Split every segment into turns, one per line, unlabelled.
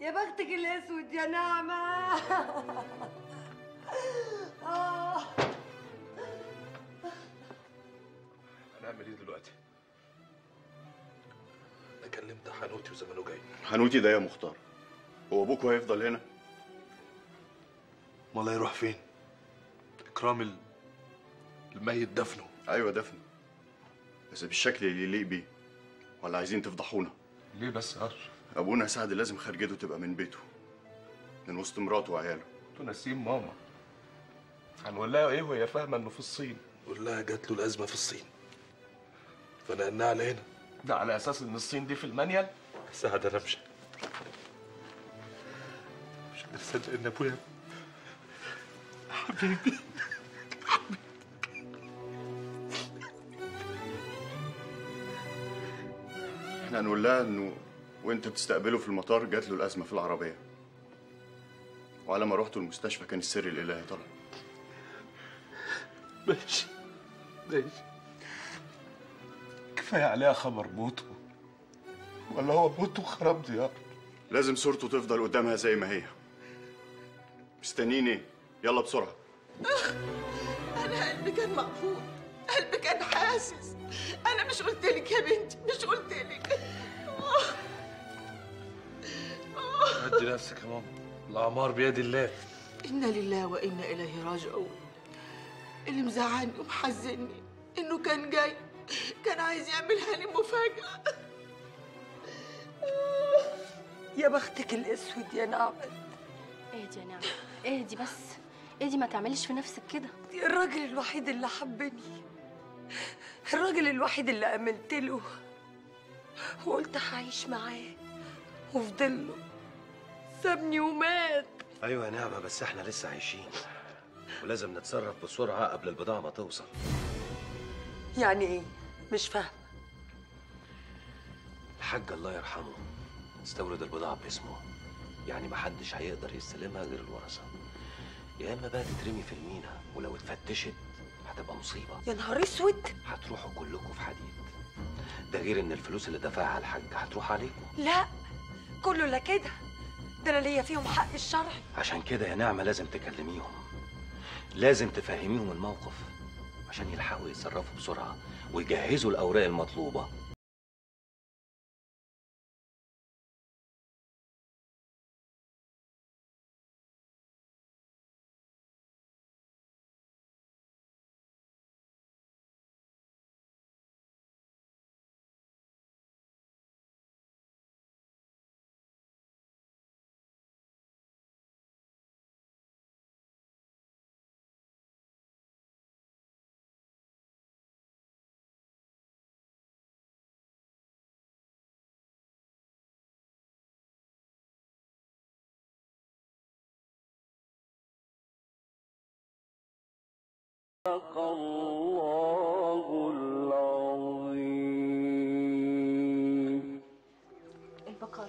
يا بختك الاسود يا نعمة آه.
هنعمل ايه دلوقتي؟ انا كلمت حنوتي وزمانه جاي
حنوتي ده يا مختار هو ابوك هيفضل هنا
امال هيروح فين؟ اكرام ال- الميت دفنه
ايوه دفن بس بالشكل اللي يليق بيه ولا عايزين تفضحونا
ليه بس يا اشرف؟
ابونا سعد لازم خرجته تبقى من بيته من وسط مراته وعياله
انتوا ناسيين ماما هنقول لها ايه وهي فاهمه انه في الصين قول لها جات له الازمه في الصين فنقلناها على هنا ده على اساس ان الصين دي في المانيال سعد انا مش مش قادر اصدق ان ابويا حبيبي
احنا هنقول لها انه وانت بتستقبله في المطار جات له الازمه في العربيه وعلى ما رحتوا المستشفى كان السر الالهي طلع
ماشي ماشي كفايه عليها خبر موته ولا هو موته خراب ديار
لازم صورته تفضل قدامها زي ما هي مستنيين ايه يلا بسرعه
انا قلبي كان مقبوض قلبي كان حاسس انا مش قلت لك يا بنتي مش قلت لك
هدي نفسك يا ماما الاعمار بيد الله
انا لله وانا اليه راجعون اللي مزعلني ومحزني انه كان جاي كان عايز يعملها لي مفاجاه
يا بختك الاسود يا نعمة
اهدي يا نعمة اهدي بس اهدي ما تعمليش في نفسك كده
الراجل الوحيد اللي حبني الراجل الوحيد اللي امنت له وقلت هعيش معاه وفضل له سابني ومات
ايوه يا نعمه بس احنا لسه عايشين ولازم نتصرف بسرعه قبل البضاعه ما توصل
يعني ايه مش فاهمه
الحاج الله يرحمه استورد البضاعه باسمه يعني محدش هيقدر يستلمها غير الورثه يا اما بقى تترمي في المينا ولو اتفتشت هتبقى مصيبه
يا نهار اسود
هتروحوا كلكم في حديد ده غير ان الفلوس اللي دفعها الحاج هتروح عليكم
لا كله لا كده ده انا ليا فيهم حق الشرعي
عشان كده يا نعمه لازم تكلميهم لازم تفهميهم الموقف عشان يلحقوا يتصرفوا بسرعه ويجهزوا الاوراق المطلوبه
البقاء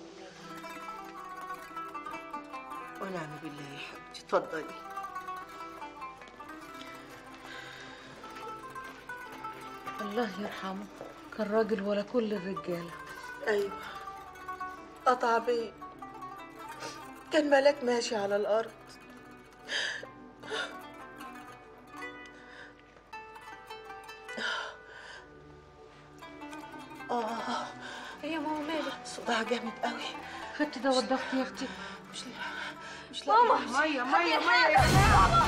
ونعم بالله يا حبيبتي اتفضلي
الله يرحمه كان راجل ولا كل الرجاله
ايوه قطع بيه كان ملاك ماشي على الارض اه
ايه يا ماما مالك
صداع جامد قوي
خدتي دواء الضغط يا اختي
مش مش ماما
ميه ميه ميه يا جماعه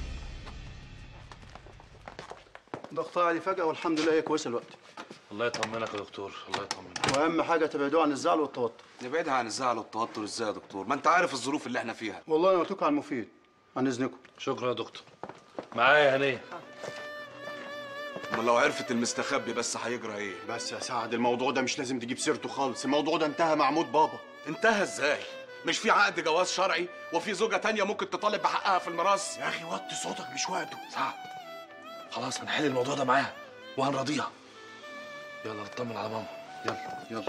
ضغطها عالي فجأة والحمد لله هي كويسة الوقت
الله يطمنك يا دكتور الله يطمنك
وأهم حاجة تبعدوا عن الزعل والتوتر
نبعدها عن الزعل والتوتر ازاي يا دكتور ما انت عارف الظروف اللي احنا فيها
والله أنا قلت لكم على المفيد عن إذنكم
شكرا يا دكتور معايا هنيه
امال لو عرفت المستخبي بس هيجرى ايه
بس يا سعد الموضوع ده مش لازم تجيب سيرته خالص الموضوع ده انتهى مع موت بابا
انتهى ازاي مش في عقد جواز شرعي وفي زوجة تانية ممكن تطالب بحقها في الميراث
يا اخي وطي صوتك مش وقته
سعد خلاص هنحل الموضوع ده معاها وهنراضيها يلا نطمن على ماما يلا يلا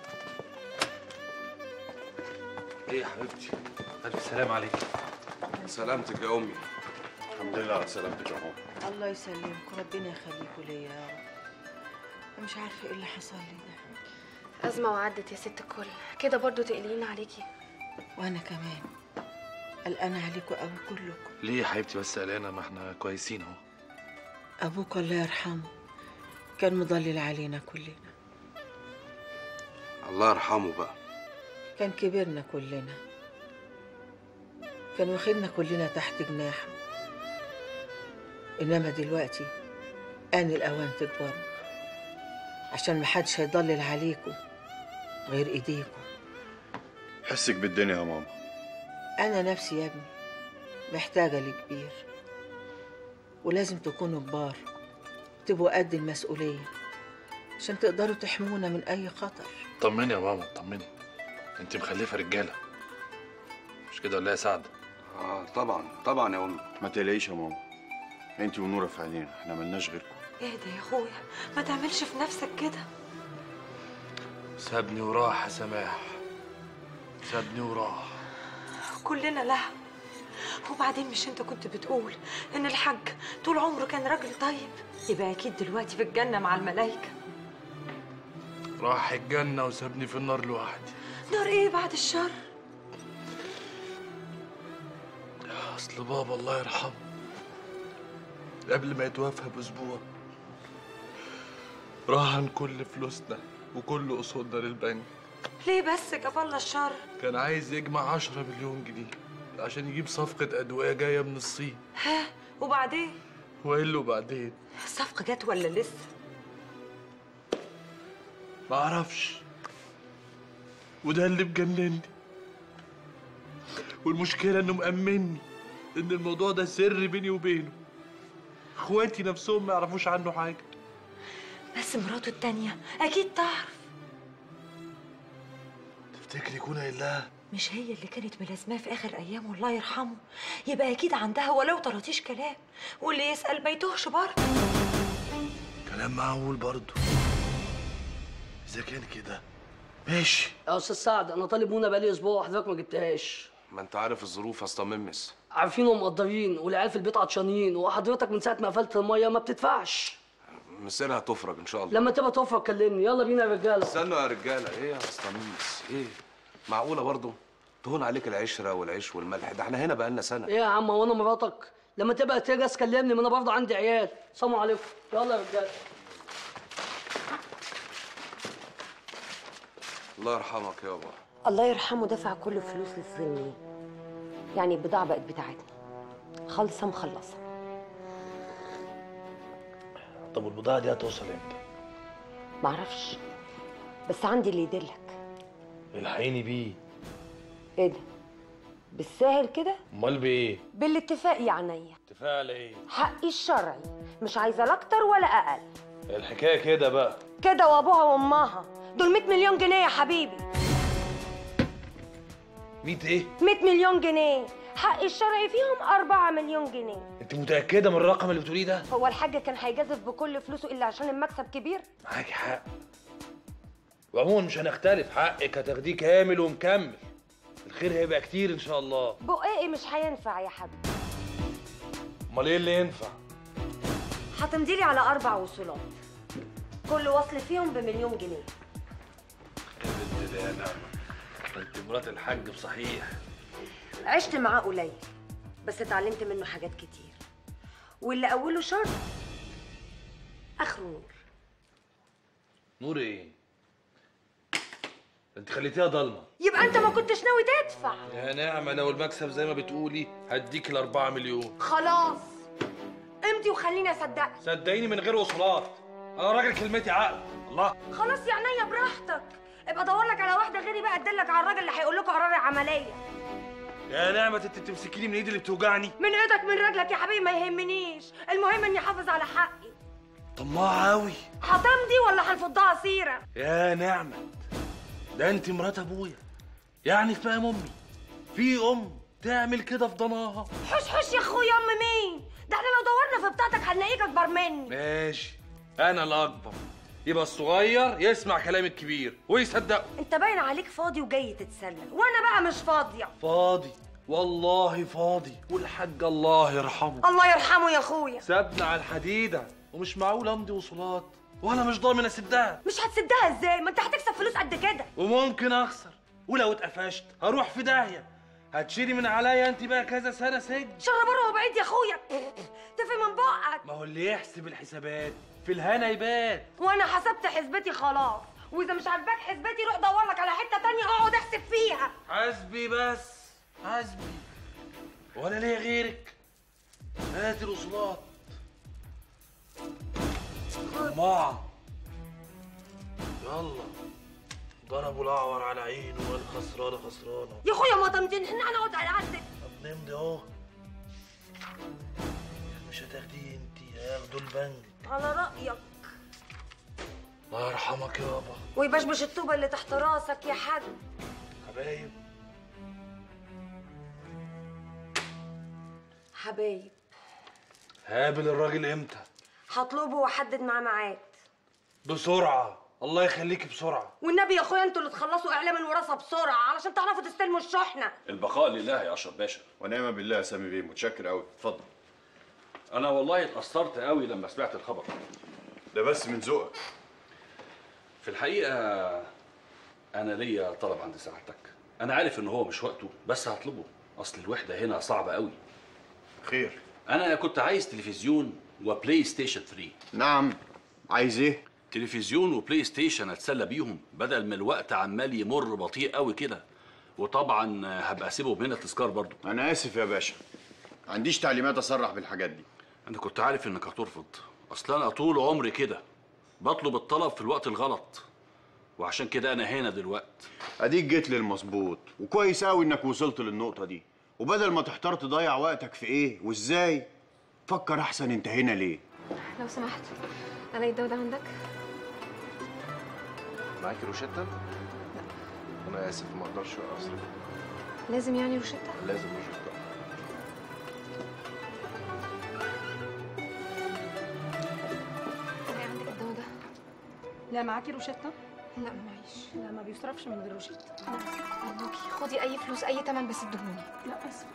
ايه يا حبيبتي الف سلام عليك
سلامتك يا امي
الحمد لله على سلامتك يا ماما
الله يسلمكم ربنا يخليكم ليا يا رب أنا مش عارفه ايه اللي حصل لي ده
أزمة وعدت يا ست الكل كده برضو تقلقين عليكي
وانا كمان قلقانه عليكم قوي كلكم
ليه يا حبيبتي بس قلقانه ما احنا كويسين اهو
ابوك الله يرحمه كان مضلل علينا كلنا
الله يرحمه بقى
كان كبرنا كلنا كان واخدنا كلنا تحت جناحه انما دلوقتي آن الأوان تكبروا عشان محدش هيضلل عليكم غير ايديكم
حسك بالدنيا يا ماما
انا نفسي يا ابني محتاجه لكبير ولازم تكونوا كبار تبقوا قد المسؤوليه عشان تقدروا تحمونا من اي خطر
طمني يا ماما طمني انت مخلفه رجاله مش كده ولا إيه يا سعد
اه طبعا طبعا يا امي
ما تقلقيش يا ماما انت ونوره في عينينا احنا ملناش غيركم
اهدى يا اخويا ما تعملش في نفسك كده
سابني وراح يا سماح سابني وراح
كلنا لها وبعدين مش انت كنت بتقول ان الحاج طول عمره كان راجل طيب يبقى اكيد دلوقتي في الجنه مع الملائكه
راح الجنه وسابني في النار لوحدي
نار ايه بعد الشر
اصل بابا الله يرحمه قبل ما يتوفى باسبوع راهن كل فلوسنا وكل قصودنا للبنك
ليه بس جاب الله الشر
كان عايز يجمع 10 مليون جنيه عشان يجيب صفقة أدوية جاية من الصين
ها وبعدين
وإيه اللي وبعدين؟
الصفقه جت ولا لسه
معرفش وده اللي مجنني والمشكلة إنه مأمني إن الموضوع ده سر بيني وبينه إخواتي نفسهم ما يعرفوش عنه حاجة
بس مراته التانية اكيد تعرف
تفتكري يكون قايل لها
مش هي اللي كانت ملازماه في اخر ايامه الله يرحمه يبقى اكيد عندها ولو طراطيش كلام واللي يسال ما يتوهش برضه
كلام معقول برضه إذا كان كده ماشي
يا استاذ سعد انا طالب منى بقالي اسبوع وحضرتك ما جبتهاش
ما انت عارف الظروف يا اسطى ممس
عارفين ومقدرين والعيال في البيت عطشانين وحضرتك من ساعه ما قفلت الميه ما بتدفعش
مسيرها تفرج ان شاء الله
لما تبقى توفى كلمني يلا بينا يا رجاله
استنوا يا رجاله ايه يا اسطى ممس ايه معقوله برضه تهون عليك العشره والعيش والملح ده احنا هنا بقالنا سنه
ايه يا عم هو انا مراتك لما تبقى تجهز كلمني ما انا برضه عندي عيال سلام عليكم يلا يا رجاله
الله يرحمك يابا
الله يرحمه دفع كل فلوس للصينيين يعني البضاعة بقت بتاعتنا خالصة مخلصة
طب والبضاعة دي هتوصل امتى؟
معرفش بس عندي اللي يدلك
الحقيني بيه
ايه ده بالساهل كده
امال بايه؟
بالاتفاق يا عينيا
اتفاق على ايه؟
حقي الشرعي مش عايزة لا اكتر ولا اقل
الحكايه كده بقى
كده وابوها وامها دول 100 مليون جنيه يا حبيبي
100 ايه؟
100 مليون جنيه حقي الشرعي فيهم 4 مليون جنيه
انت متاكده من الرقم اللي بتقوليه ده؟
هو الحاج كان هيجازف بكل فلوسه الا عشان المكسب كبير
معاكي حق وعموما مش هنختلف حقك هتاخديه كامل ومكمل الخير هيبقى كتير ان شاء الله
بقائي مش هينفع يا حبيبي
امال ايه اللي ينفع
هتمضيلي على اربع وصولات كل وصل فيهم بمليون جنيه
يا بنت ده يا نعمه انت مرات الحاج بصحيح
عشت معاه قليل بس اتعلمت منه حاجات كتير واللي اوله شر اخره نور
نور ايه انت خليتيها ضلمه
يبقى انت ما كنتش ناوي تدفع
يا نعمه لو المكسب زي ما بتقولي هديك الأربعة مليون
خلاص امضي وخليني اصدقك
صدقيني من غير وصولات انا راجل كلمتي عقل الله
خلاص يا عينيا براحتك ابقى دور لك على واحده غيري بقى تدلك على الراجل اللي هيقول لكم قرار العمليه
يا نعمه انت تمسكيني من ايدي اللي بتوجعني
من ايدك من رجلك يا حبيبي ما يهمنيش المهم اني احافظ على حقي
طماعه قوي
هتمضي ولا هنفضها سيره
يا نعمة ده انت مرات ابويا يعني في مقام امي في ام تعمل كده في ضناها
حش حش يا اخويا ام مين ده احنا لو دورنا في بتاعتك هنلاقيك اكبر مني
ماشي انا الاكبر يبقى الصغير يسمع كلام الكبير ويصدقه
انت باين عليك فاضي وجاي تتسلى وانا بقى مش فاضيه
فاضي والله فاضي والحاج الله يرحمه
الله يرحمه يا اخويا
سابنا على الحديده ومش معقول امضي وصولات وانا مش ضامن اسدها
مش هتسدها ازاي ما انت هتكسب فلوس قد كده
وممكن اخسر
ولو اتقفشت هروح في داهيه هتشيلي من عليا انت بقى كذا سنه سجن
شر بره وبعيد يا اخويا تفي من بقك
ما هو اللي يحسب الحسابات في الهنا يبات
وانا حسبت حسبتي خلاص واذا مش عاجباك حسبتي روح دور لك على حته تانية اقعد احسب فيها
حسبي بس حسبي ولا ليه غيرك هات الوصلات طماعة يلا ضربوا الاعور على عينه والخسرانه خسرانه
يا اخويا ما تمدين احنا هنقعد على عندك
طب نمضي اهو مش هتاخديه انت هياخدوا البنك
على رايك
الله يرحمك يابا
ويبشبش الطوبه اللي تحت راسك يا حاج
حبايب
حبايب
هقابل الراجل امتى
هطلبه واحدد معاه ميعاد
بسرعه الله يخليكي بسرعه
والنبي يا اخويا انتوا اللي تخلصوا اعلام الوراثه بسرعه علشان تعرفوا تستلموا الشحنه
البقاء لله يا اشرف باشا
ونعم بالله يا سامي بيه متشكر قوي اتفضل
انا والله اتاثرت قوي لما سمعت الخبر
ده بس من ذوقك
في الحقيقه انا ليا طلب عند سعادتك انا عارف ان هو مش وقته بس هطلبه اصل الوحده هنا صعبه قوي
خير
انا كنت عايز تلفزيون وبلاي ستيشن 3
نعم عايز ايه
تلفزيون وبلاي ستيشن اتسلى بيهم بدل ما الوقت عمال يمر بطيء قوي كده وطبعا هبقى اسيبهم هنا تذكار برضو
انا اسف يا باشا ما عنديش تعليمات اصرح بالحاجات دي
انا كنت عارف انك هترفض اصل انا طول عمري كده بطلب الطلب في الوقت الغلط وعشان كده انا هنا دلوقتي
اديك جيت للمظبوط وكويس قوي انك وصلت للنقطه دي وبدل ما تحتار تضيع وقتك في ايه وازاي فكر احسن انت هنا ليه
لو سمحت الاقي الدواء عندك
معاكي روشتة؟ لا انا اسف ما اقدرش اصرف
لازم يعني روشته
لازم روشتة
الاقي عندك الدواء ده
لا معاكي روشته
لا ما معيش
لا ما بيصرفش من غير روشته
ارجوكي خدي اي فلوس اي تمن بس ادهوني
لا اسف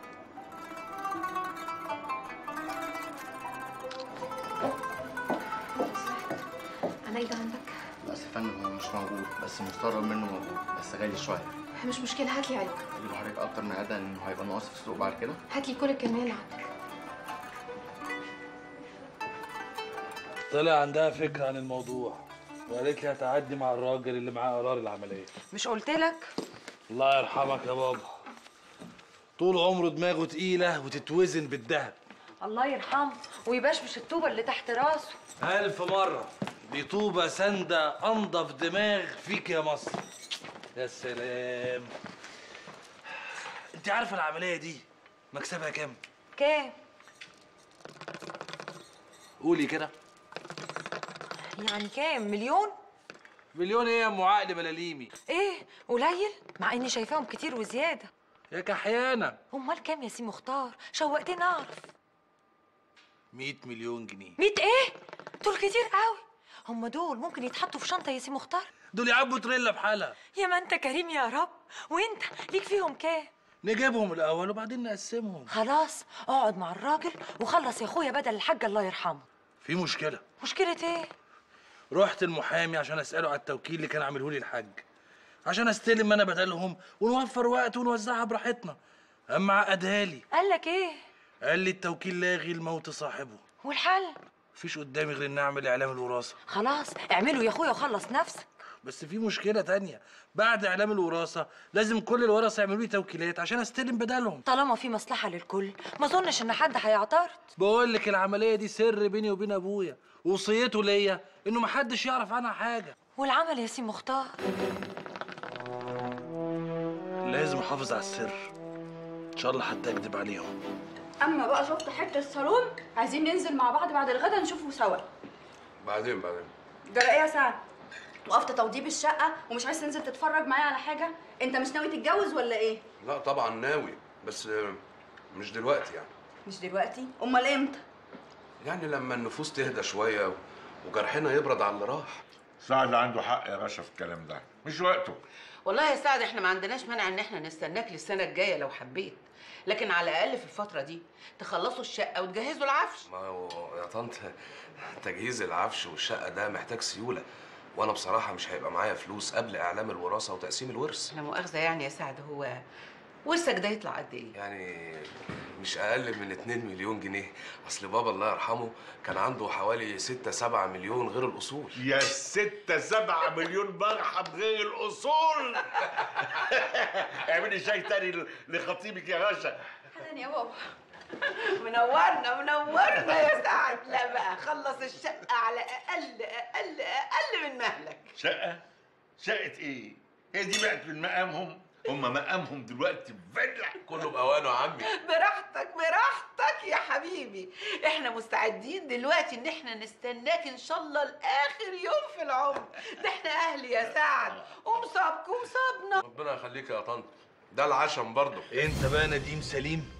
الاقي ده عندك
بس يا فندم هو مش موجود بس مستغرب منه موجود بس غالي شويه
مش مشكله هات لي علبه
اجيب لحضرتك اكتر من عاده انه هيبقى ناقص في السوق بعد كده
هات لي كل الكميه اللي عندك
طلع عندها فكره عن الموضوع وقالت لي هتعدي مع الراجل اللي معاه قرار العمليه
مش قلت لك
الله يرحمك يا بابا طول عمره دماغه تقيله وتتوزن بالذهب
الله يرحمه ويبشبش الطوبه اللي تحت راسه
ألف مرة دي طوبة سندة أنضف دماغ فيك يا مصر يا سلام أنت عارفة العملية دي مكسبها كام؟
كام
قولي كده
يعني كام مليون
مليون إيه يا أم عقل ملاليمي؟
ايه قليل مع اني شايفاهم كتير وزياده
يا كحيانة
امال كام يا سي مختار شوقتني اعرف
100 مليون جنيه
100 ايه دول كتير قوي هم دول ممكن يتحطوا في شنطه يا سي مختار
دول يعبوا تريلا بحالها
يا ما انت كريم يا رب وانت ليك فيهم كام
نجيبهم الأول وبعدين نقسمهم
خلاص اقعد مع الراجل وخلص يا اخويا بدل الحاج الله يرحمه
في مشكلة
مشكله ايه
رحت المحامي عشان أسأله على التوكيل اللي كان عامله لي الحاج عشان استلم انا بدلهم ونوفر وقت ونوزعها براحتنا اما عقدها لي
قال لك ايه
قال لي التوكيل لاغي الموت صاحبه
والحل
مفيش قدامي غير اني اعمل اعلام الوراثه
خلاص اعمله يا اخويا وخلص نفسك
بس في مشكله تانية بعد اعلام الوراثه لازم كل الورثه يعملوا لي توكيلات عشان استلم بدلهم
طالما في مصلحه للكل ما اظنش ان حد هيعترض
بقول لك العمليه دي سر بيني وبين ابويا وصيته ليا انه محدش يعرف عنها حاجه
والعمل يا سي مختار
لازم احافظ على السر ان شاء الله حتى اكذب عليهم
اما بقى شفت حته صالون عايزين ننزل مع بعض بعد الغدا نشوفه سوا
بعدين بعدين
ده ايه يا سعد وقفت توضيب الشقه ومش عايز تنزل تتفرج معايا على حاجه انت مش ناوي تتجوز ولا ايه
لا طبعا ناوي بس آه، مش دلوقتي يعني
مش دلوقتي امال امتى
يعني لما النفوس تهدى شويه وجرحنا يبرد على اللي راح
سعد عنده حق يا باشا في الكلام ده مش وقته
والله يا سعد احنا ما عندناش مانع ان احنا نستناك للسنه الجايه لو حبيت لكن على الاقل في الفتره دي تخلصوا الشقه وتجهزوا العفش
ما هو يا طنط تجهيز العفش والشقه ده محتاج سيوله وانا بصراحه مش هيبقى معايا فلوس قبل اعلام الوراثه وتقسيم الورث
لا مؤاخذه يعني يا سعد هو ورثك ده يطلع قد ايه
يعني مش اقل من 2 مليون جنيه اصل بابا الله يرحمه كان عنده حوالي 6 7 مليون غير الاصول
يا ستة سبعة مليون مرحب غير الأصول اعملي شاي تاني لخطيبك يا رشا
حنان يا بابا
منورنا منورنا يا سعد لا بقى خلص الشقه على اقل اقل اقل من مهلك
شقة؟ شقة ايه؟ هي دي بقت من مقامهم؟ هم مقامهم دلوقتي فيلا
كله بأوانه يا عمي
براحتك براحتك يا حبيبي احنا مستعدين دلوقتي ان احنا نستناك ان شاء الله لاخر يوم في العمر ده احنا اهل يا سعد ومصابك ومصابنا
ربنا يخليك يا طنط ده العشم برضه
انت بقى نديم سليم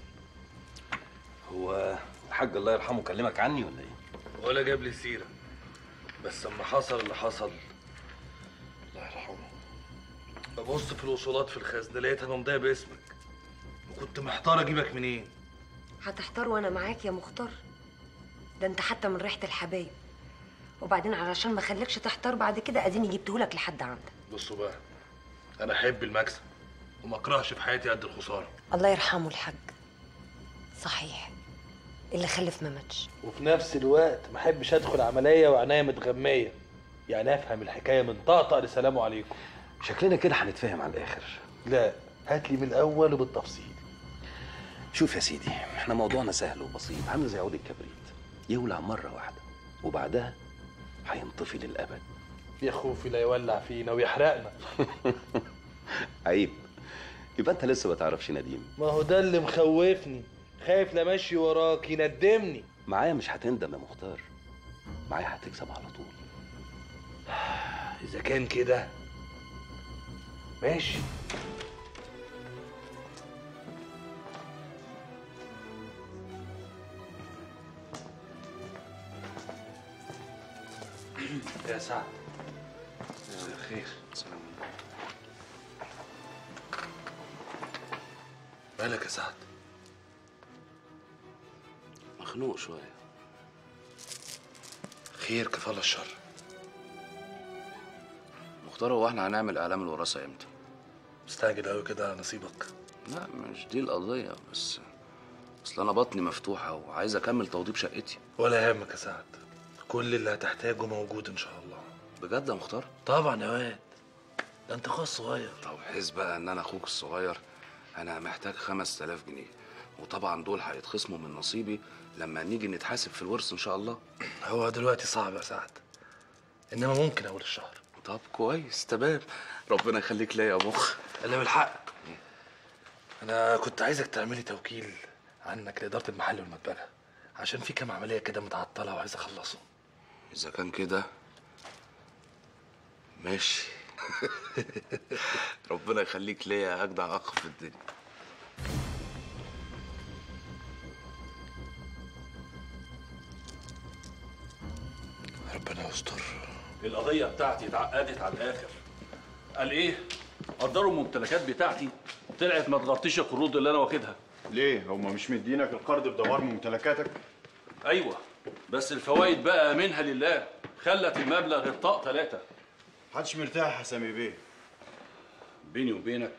هو الحاج الله يرحمه كلمك عني ولا ايه؟
ولا جاب لي سيره بس اما حصل اللي حصل الله يرحمه ببص في الوصولات في الخزنه لقيتها ممضيه باسمك وكنت محتار اجيبك منين
هتحتار وانا معاك يا مختار ده انت حتى من ريحه الحبايب وبعدين علشان ما اخليكش تحتار بعد كده اديني جبتهولك لحد عندك
بصوا بقى انا احب المكسب وما اكرهش في حياتي قد الخساره
الله يرحمه الحاج صحيح اللي خلف ما ماتش
وفي نفس الوقت ما احبش ادخل عمليه وعناية متغميه يعني افهم الحكايه من طقطق لسلام عليكم
شكلنا كده هنتفاهم على الاخر
لا هات لي من الاول وبالتفصيل
شوف يا سيدي احنا موضوعنا سهل وبسيط عامل زي عود الكبريت يولع مره واحده وبعدها هينطفي للابد
يا خوفي لا يولع فينا ويحرقنا
عيب يبقى انت لسه ما تعرفش نديم
ما هو ده اللي مخوفني خايف لا ماشي وراك يندمني
معايا مش هتندم يا مختار معايا هتكسب على طول
اذا كان كده ماشي
يا سعد خير سلام
مالك يا سعد
مخنوق شويه
خير كفالة الشر
مختار هو احنا هنعمل اعلام الوراثه امتى؟
مستعجل قوي كده على نصيبك
لا مش دي القضيه بس اصل انا بطني مفتوحه وعايز اكمل توضيب شقتي
ولا يهمك يا سعد كل اللي هتحتاجه موجود ان شاء الله
بجد يا مختار؟
طبعا يا واد ده انت اخويا الصغير
طب حس بقى ان انا اخوك الصغير انا محتاج 5000 جنيه وطبعا دول هيتخصموا من نصيبي لما نيجي نتحاسب في الورث ان شاء الله
هو دلوقتي صعب يا سعد انما ممكن اول الشهر
طب كويس تمام ربنا يخليك ليا يا مخ
الا بالحق انا كنت عايزك تعملي توكيل عنك لاداره المحل والمدبغه عشان في كام عمليه كده متعطله وعايز اخلصهم
اذا كان كده ماشي ربنا يخليك ليا يا اجدع اخ في الدنيا
ربنا يستر
القضية بتاعتي اتعقدت على الآخر قال إيه؟ قدروا الممتلكات بتاعتي طلعت ما تغطيش القروض اللي أنا واخدها
ليه هم مش مدينك القرض بدمار ممتلكاتك
أيوه بس الفوائد بقى منها لله خلت المبلغ الطاق ثلاثة
محدش مرتاح يا سامي بيه
بيني وبينك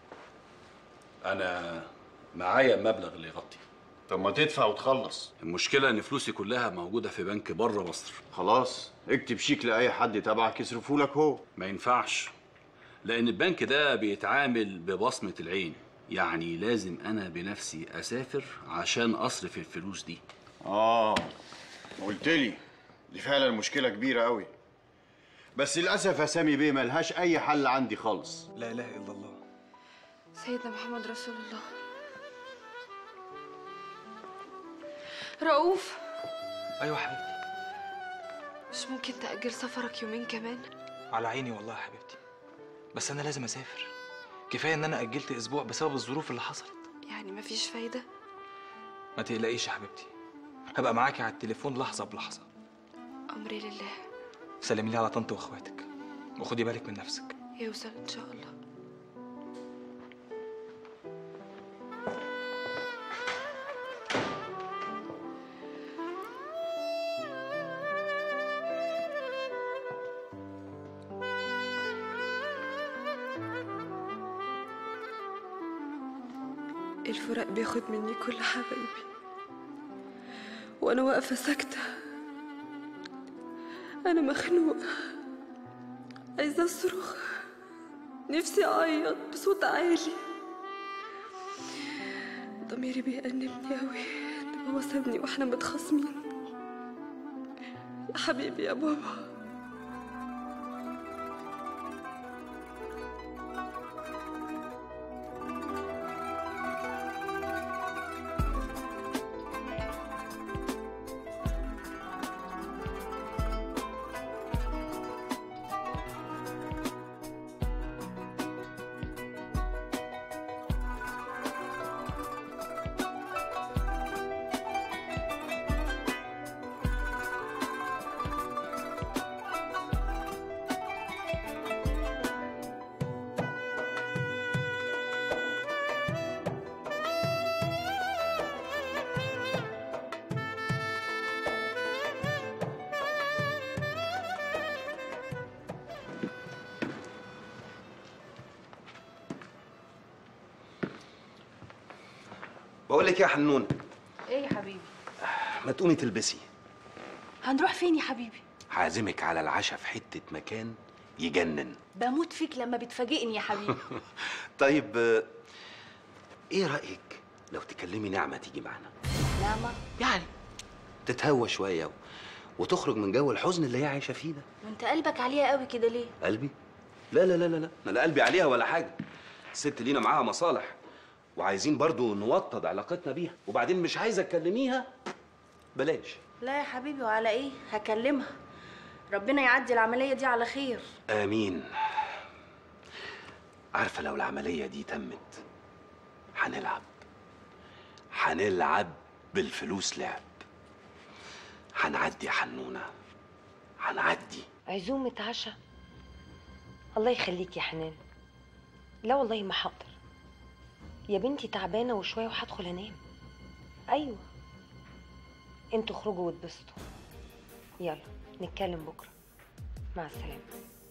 أنا معايا المبلغ اللي يغطي
طب ما تدفع وتخلص
المشكلة إن فلوسي كلها موجودة في بنك بره مصر
خلاص اكتب شيك لأي حد تبعك يصرفه لك هو
ما ينفعش لأن البنك ده بيتعامل ببصمة العين يعني لازم أنا بنفسي أسافر عشان أصرف الفلوس دي
اه قلت لي دي فعلا مشكلة كبيرة قوي بس للأسف يا سامي بيه ملهاش أي حل عندي خالص
لا اله الا الله سيدنا محمد رسول الله رؤوف
ايوه حبيبتي
مش ممكن تأجل سفرك يومين كمان
على عيني والله يا حبيبتي بس انا لازم اسافر كفايه ان انا اجلت اسبوع بسبب الظروف اللي حصلت
يعني مفيش فايدة
ما تقلقيش يا حبيبتي هبقى معاكي على التليفون لحظه بلحظه
أمري لله
سلمي لي على طنط واخواتك وخدي بالك من نفسك
يوصل إن شاء الله
الفراق بياخد مني كل حبايبي وانا واقفه ساكته انا مخنوقه عايزه اصرخ نفسي اعيط بصوت عالي ضميري بيأنبني قوي ان هو سابني واحنا متخاصمين يا حبيبي يا بابا
بقول لك يا حنون
ايه يا حبيبي
ما تقومي تلبسي
هنروح فين يا حبيبي
هعزمك على العشاء في حته مكان يجنن
بموت فيك لما بتفاجئني يا حبيبي
طيب آه، ايه رايك لو تكلمي نعمه تيجي معانا
نعمة
يعني تتهوى شويه و... وتخرج من جو الحزن اللي هي عايشه فيه ده
وانت قلبك عليها قوي كده ليه
قلبي لا لا لا لا لا انا لا قلبي عليها ولا حاجه الست لينا معاها مصالح وعايزين برضو نوطد علاقتنا بيها وبعدين مش عايزه تكلميها بلاش
لا يا حبيبي وعلى ايه هكلمها ربنا يعدي العملية دي على خير
امين عارفه لو العمليه دي تمت هنلعب هنلعب بالفلوس لعب هنعدي يا حنونه هنعدي
عزومة عشاء الله يخليك يا حنان لا والله ما حاضر يا بنتي تعبانة وشوية وهدخل انام ايوه انتوا اخرجوا واتبسطوا يلا نتكلم بكرة مع السلامة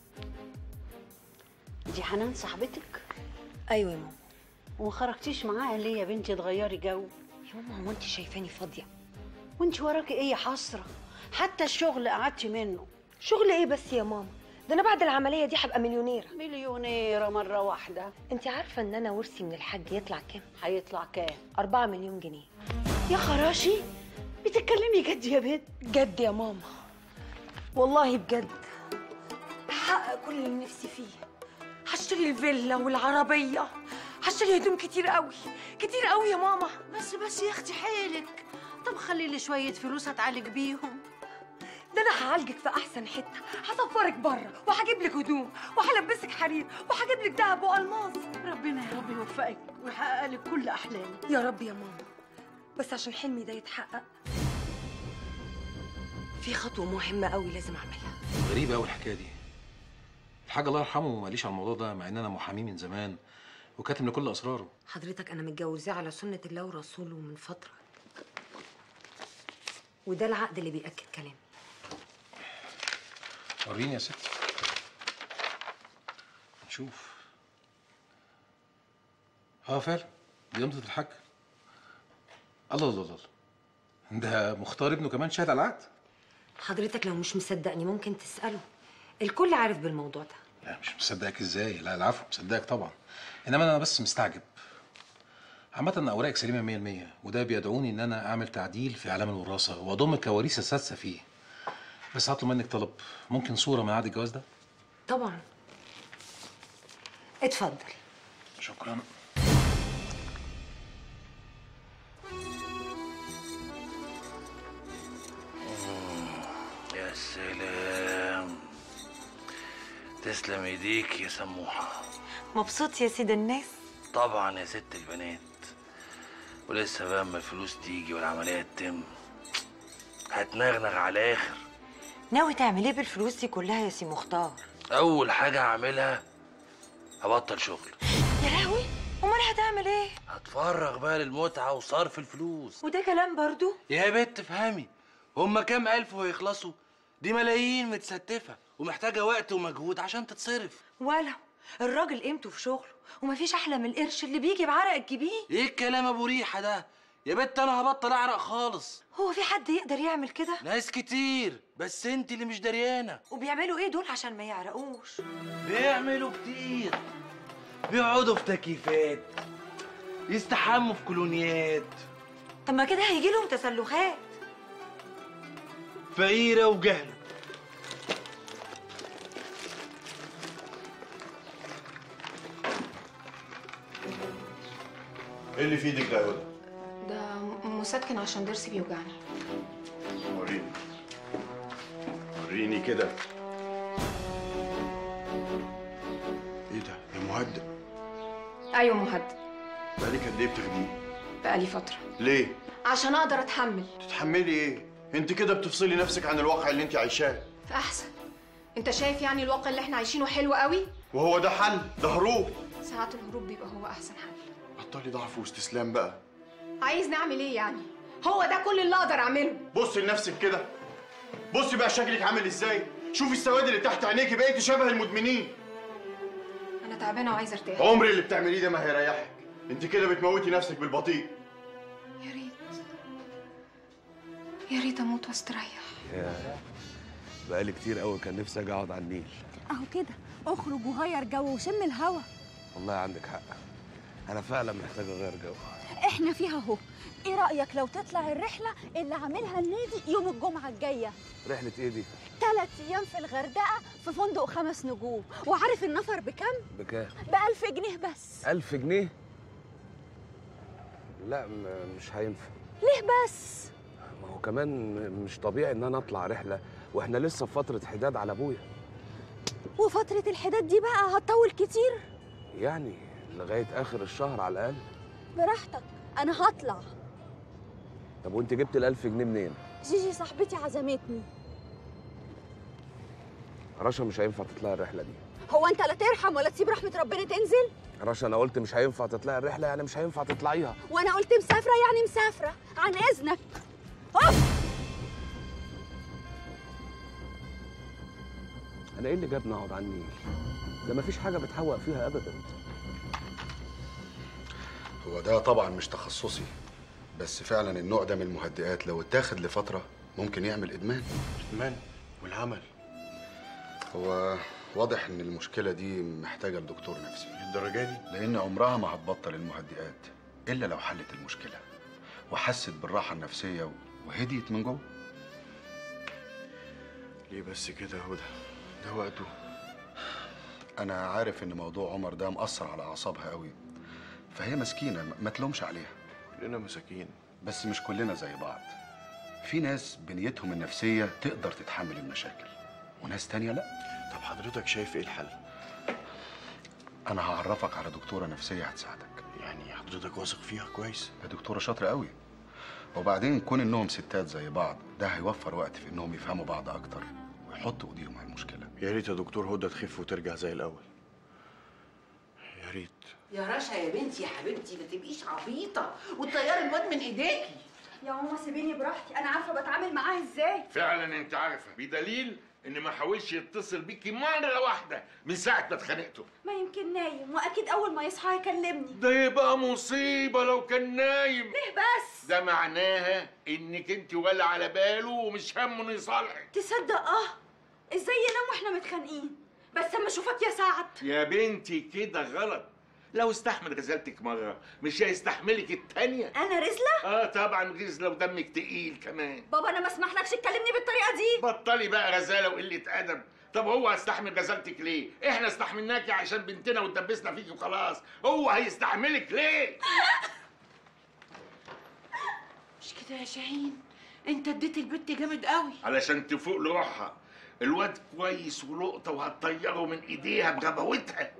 دي حنان صاحبتك
ايوه يا ماما
وما خرجتيش معاها ليه يا بنتي تغيري جو
يا ماما هو انت شايفاني فاضية
وانت وراكي ايه يا حسرة حتى الشغل قعدتي منه
شغل ايه بس يا ماما ده انا بعد العملية دي هبقى مليونيرة
مليونيرة مرة واحدة
انت عارفة ان انا ورثي من الحاج يطلع كام
هيطلع كام
أربعة مليون جنيه
يا خراشي بتتكلمي جد يا بنت
جد يا ماما والله بجد هحقق كل اللي نفسي فيه هشتري الفيلا والعربية هشتري هدوم كتير قوي كتير قوي يا ماما
بس بس يا اختي حيلك طب خلي لي شوية فلوس اتعالج بيهم
ده انا هعالجك في احسن حته هسفرك بره وهجيب لك هدوم وهلبسك حرير وهجيب لك دهب والماس
ربنا يا رب يوفقك ويحقق لك كل احلامك
يا رب يا ماما بس عشان حلمي ده يتحقق في خطوه مهمه قوي لازم اعملها
غريبة أوي الحكاية دي الحاج الله يرحمه ما قاليش على الموضوع ده مع إن أنا محامي من زمان وكاتم لكل أسراره
حضرتك انا متجوزاه على سنه الله ورسوله من فتره وده العقد اللي بيأكد كلامي
وريني يا ستي نشوف اه فعلا دي يمضة الحاج الله الله الله ده مختار ابنه كمان شاهد على العقد
حضرتك لو مش مصدقني ممكن تسأله الكل عارف بالموضوع ده
لا مش مصدقك ازاي لا العفو مصدقك طبعا انما انا بس مستعجب عامة ان اوراقك سليمة 100% وده بيدعوني ان انا اعمل تعديل في اعلام الوراثة واضم الكواليس السادسة فيه بس هطلب منك طلب ممكن صورة من عقد الجواز ده
طبعا اتفضل
شكرا
يا سلام تسلم ايديك يا سموحة
مبسوط يا سيد الناس
طبعا يا ست البنات ولسه بقى اما الفلوس تيجي والعملية تتم هتنغنغ على الاخر
ناوي تعمل ايه بالفلوس دي كلها يا سي مختار
اول حاجة هعملها هبطل شغل
يا لهوي امال هتعمل ايه
هتفرغ بقى للمتعة وصرف الفلوس
وده كلام برضو
يا بنت افهمي هما كام ألف ويخلصوا دي ملايين متستفة ومحتاجة وقت ومجهود عشان تتصرف
ولو
الراجل قيمته في شغله ومفيش احلى من القرش اللي بيجي بعرق الجبين
ايه الكلام ابو ريحه ده يا بت انا هبطل اعرق خالص
هو في حد يقدر يعمل كده
ناس كتير بس انت اللي مش دريانه
وبيعملوا ايه دول عشان ما يعرقوش
بيعملوا كتير بيقعدوا في تكييفات يستحموا في كولونيات
طب ما كده هيجي لهم تسلخات
فقيره وجهله
ايه اللي في ايدك ده يا هدى؟
ده مسكن عشان ضرسي بيوجعني
وريني وريني كده ايه ده؟ يا مهدئ
ايوه مهدد
بقالك قد ايه بتاخديه؟
بقالي فتره
ليه؟
عشان اقدر اتحمل
تتحملي ايه؟ انت كده بتفصلي نفسك عن الواقع اللي انت عايشاه
فاحسن انت شايف يعني الواقع اللي احنا عايشينه حلو قوي
وهو ده حل ده هروب
ساعات الهروب بيبقى هو احسن حل
بطلي ضعف واستسلام بقى
عايز نعمل ايه يعني هو ده كل اللي اقدر اعمله
بصي لنفسك كده بصي بقى شكلك عامل ازاي شوفي السواد اللي تحت عينيكي بقيتي شبه المدمنين
انا تعبانه وعايزه ارتاح
عمري اللي بتعمليه ده ما هيريحك انت كده بتموتي نفسك بالبطيء
يا ريت يا ريت اموت واستريح
يا بقالي كتير قوي كان نفسي اجي اقعد على النيل
اهو كده اخرج وغير جو وشم الهوا
والله عندك حق انا فعلا محتاج اغير جو
احنا فيها اهو ايه رايك لو تطلع الرحله اللي عاملها النادي يوم الجمعه الجايه
رحله ايه دي
ثلاث ايام في الغردقه في فندق خمس نجوم وعارف النفر بكام
بكام
بألف جنيه بس
ألف جنيه لا م- مش هينفع
ليه بس
ما هو كمان م- مش طبيعي ان انا اطلع رحله واحنا لسه في فتره حداد على ابويا
وفتره الحداد دي بقى هتطول كتير
يعني لغايه اخر الشهر على الاقل
براحتك انا هطلع
طب وانت جبت الألف جنيه منين
جيجي صاحبتي عزمتني
رشا مش هينفع تطلعي الرحله دي
هو انت لا ترحم ولا تسيب رحمه ربنا تنزل
رشا انا قلت مش هينفع تطلعي الرحله يعني مش هينفع تطلعيها
وانا قلت مسافره يعني مسافره عن اذنك اوف
انا ايه اللي جابني اقعد على النيل ده مفيش حاجه بتحوق فيها ابدا
هو ده طبعا مش تخصصي بس فعلا النوع ده من المهدئات لو اتاخد لفترة ممكن يعمل إدمان إدمان والعمل هو واضح إن المشكلة دي محتاجة لدكتور نفسي الدرجة دي؟ لأن عمرها ما هتبطل المهدئات إلا لو حلت المشكلة وحست بالراحة النفسية وهديت من جوه ليه بس كده يا هدى؟ ده وقته أنا عارف إن موضوع عمر ده مأثر على أعصابها قوي فهي مسكينة ما- ما تلومش عليها كلنا مساكين بس مش كلنا زي بعض في ناس بنيتهم النفسية تقدر تتحمل المشاكل وناس تانية لا طب حضرتك شايف ايه الحل؟ أنا هعرفك على دكتورة نفسية هتساعدك يعني حضرتك واثق فيها كويس؟ ده دكتورة شاطرة قوي وبعدين كون إنهم ستات زي بعض ده هيوفر وقت في إنهم يفهموا بعض أكتر ويحطوا إيديهم على المشكلة
يا ريت يا دكتور هدى تخف وترجع زي الاول يا ريت
يا رشا يا بنتي يا حبيبتي ما تبقيش عبيطه وتطيري الواد من ايديكي
يا ماما سيبيني براحتي انا عارفه بتعامل معاه ازاي
فعلا انت عارفه بدليل ان ما حاولش يتصل بيكي مره واحده من ساعه ما اتخانقتوا
ما يمكن نايم واكيد اول ما يصحى هيكلمني
ده يبقى مصيبه لو كان نايم
ليه بس
ده معناها انك انت ولا على باله ومش همه انه يصالحك
تصدق اه ازاي ينام واحنا متخانقين بس اما اشوفك يا سعد
يا بنتي كده غلط لو استحمل غزالتك مرة مش هيستحملك التانية
انا رزله
اه طبعا غزلة ودمك تقيل كمان
بابا انا ما اسمحلكش تكلمني بالطريقه دي
بطلي بقى غزالة وقلة أدب طب هو هيستحمل غزالتك ليه؟ احنا استحملناكي عشان بنتنا واتدبسنا فيكي وخلاص هو هيستحملك ليه؟
مش كده يا شاهين انت اديت البت جامد قوي
علشان تفوق لروحها الواد كويس ولقطة وهتطيره من ايديها بغباوتها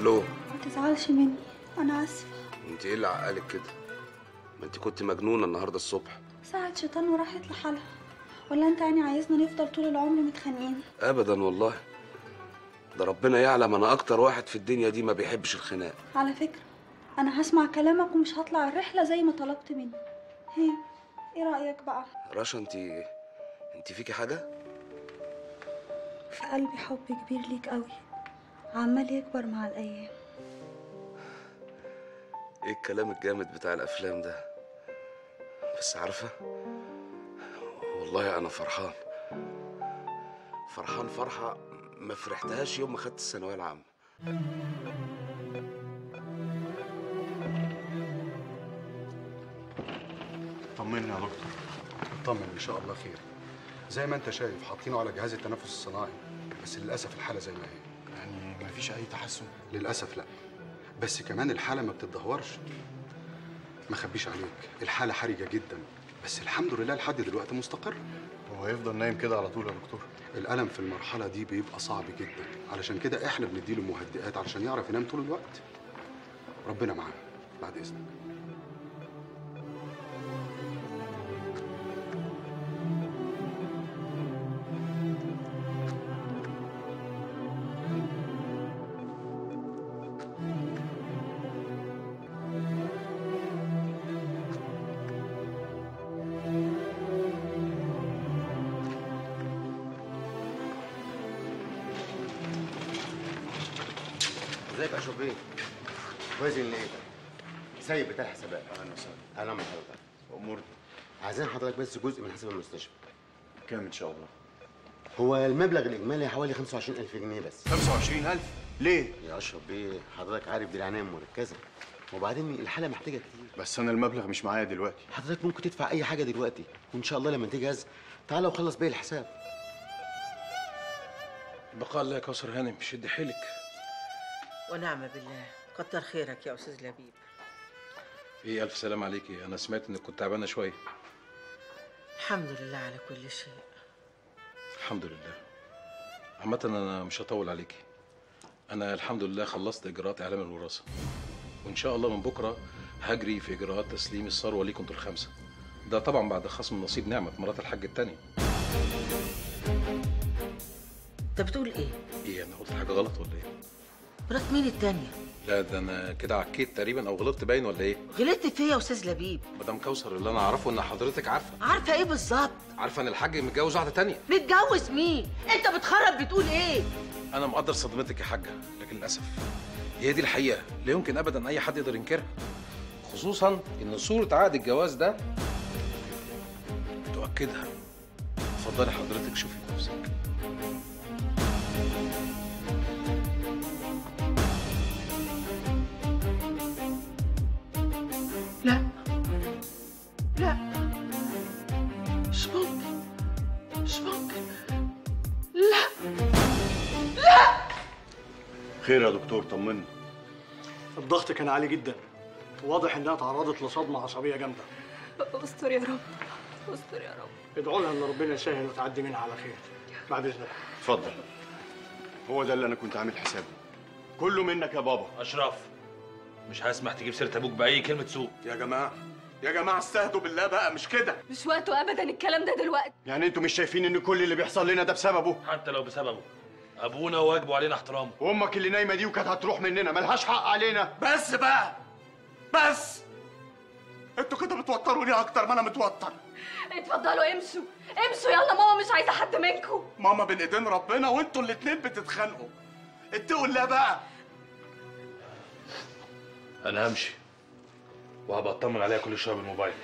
الو
ما تزعلش مني انا اسفه
انت ايه اللي عقلك كده ما انت كنت مجنونه النهارده الصبح
ساعة شيطان وراحت لحالها ولا انت يعني عايزنا نفضل طول العمر متخانقين
ابدا والله ده ربنا يعلم انا اكتر واحد في الدنيا دي ما بيحبش الخناق
على فكرة انا هسمع كلامك ومش هطلع الرحلة زي ما طلبت مني هي ايه رأيك بقى
رشا انت انت فيكي حاجه
في قلبي حب كبير ليك قوي عمال يكبر مع الايام
ايه الكلام الجامد بتاع الافلام ده بس عارفه والله انا فرحان فرحان فرحه ما فرحتهاش يوم ما خدت الثانويه العامه
طمني يا دكتور اطمن ان شاء الله خير زي ما انت شايف حاطينه على جهاز التنفس الصناعي بس للاسف الحاله زي ما هي يعني مفيش اي تحسن للاسف لا بس كمان الحاله ما بتتدهورش ما اخبيش عليك الحاله حرجه جدا بس الحمد لله لحد دلوقتي مستقر هو هيفضل نايم كده على طول يا دكتور الالم في المرحله دي بيبقى صعب جدا علشان كده احنا بنديله مهدئات علشان يعرف ينام طول الوقت ربنا معاه بعد اذنك
ازيك يا اشرف بيه؟ كويس ان لقيتك سيد بتاع الحسابات اهلا وسهلا اهلا بحضرتك امورنا عايزين حضرتك بس جزء من حساب المستشفى كام ان شاء الله هو المبلغ الاجمالي حوالي 25000 جنيه بس
25000 ليه؟
يا اشرف بيه حضرتك عارف دي العنايه المركزه وبعدين الحاله محتاجه كتير
بس انا المبلغ مش معايا دلوقتي
حضرتك ممكن تدفع اي حاجه دلوقتي وان شاء الله لما تجهز تعالى وخلص باقي الحساب
بقى الله يا كوثر هانم شد حيلك
ونعم بالله كتر خيرك يا استاذ لبيب
ايه الف سلام عليكي انا سمعت انك كنت تعبانه شويه
الحمد لله على كل شيء
الحمد لله عامة انا مش هطول عليكي انا الحمد لله خلصت اجراءات اعلام الوراثه وان شاء الله من بكره هجري في اجراءات تسليم الثروه ليكم انتوا الخمسه ده طبعا بعد خصم نصيب نعمه مرات الحاج التانية
انت بتقول ايه
ايه انا قلت حاجه غلط ولا ايه
مرات مين التانية
لا ده انا كده عكيت تقريبا او غلطت باين ولا ايه
غلطت فيا يا استاذ لبيب
مدام كوثر اللي انا اعرفه ان حضرتك عارفه
عارفه ايه بالظبط
عارفه ان الحاج متجوز واحده تانية
متجوز مين انت بتخرب بتقول ايه
انا مقدر صدمتك يا حاجه لكن للاسف هي دي الحقيقه لا يمكن ابدا اي حد يقدر ينكرها خصوصا ان صوره عقد الجواز ده تؤكدها اتفضلي حضرتك شوفي بنفسك
لا لا مش ممكن مش ممكن لا لا
خير يا دكتور طمني
الضغط كان عالي جدا واضح انها تعرضت لصدمه عصبيه جامده
استر يا رب استر يا رب
ادعوا لها ان ربنا يسهل وتعدي منها على خير بعد اذنك
اتفضل هو ده اللي انا كنت عامل حسابه كله منك يا بابا
اشرف مش هسمح تجيب سيره ابوك باي كلمه سوء
يا جماعه يا جماعه استهدوا بالله بقى مش كده
مش وقته ابدا الكلام ده دلوقتي
يعني انتوا مش شايفين ان كل اللي بيحصل لنا ده بسببه
حتى لو بسببه ابونا واجبه علينا احترامه
وامك اللي نايمه دي وكانت هتروح مننا ملهاش حق علينا
بس بقى بس انتوا كده بتوتروني اكتر ما انا متوتر
اتفضلوا امشوا امشوا يلا ماما مش عايزه حد منكم
ماما بين ايدين ربنا وانتوا الاتنين بتتخانقوا اتقوا الله بقى
انا همشي وهبقى اطمن عليها كل شويه بالموبايل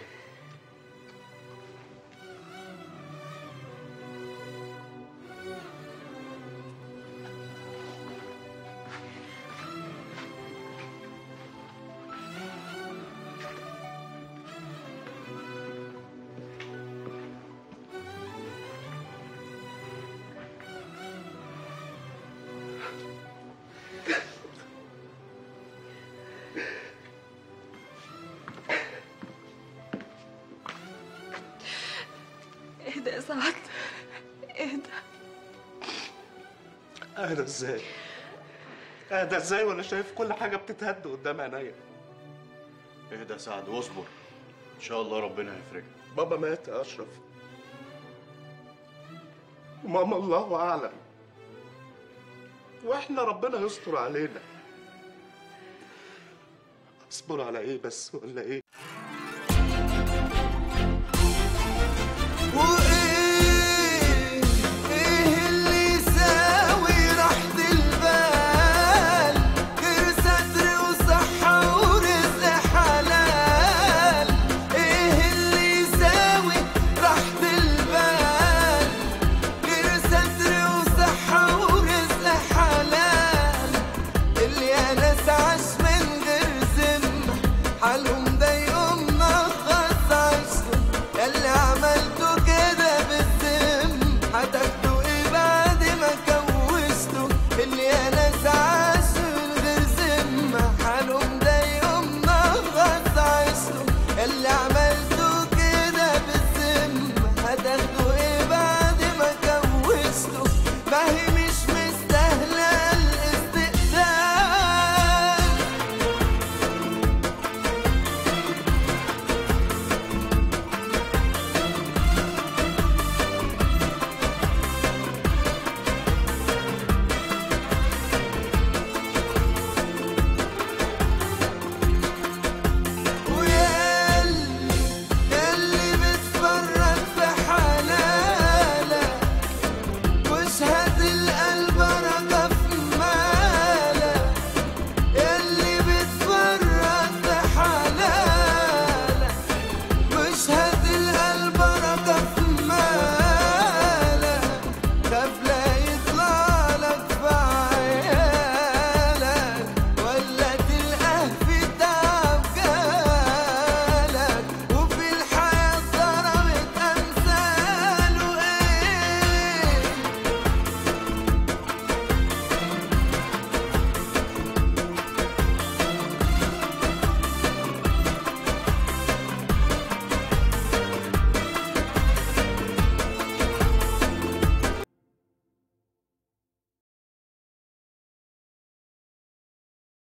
اهدى يا سعد اهدى
اهدى ازاي اهدى ازاي وانا شايف كل حاجه بتتهد قدام عينيا
اهدى يا سعد واصبر ان شاء الله ربنا هيفرجها
بابا مات يا اشرف وماما الله اعلم واحنا ربنا يستر علينا اصبر على ايه بس ولا ايه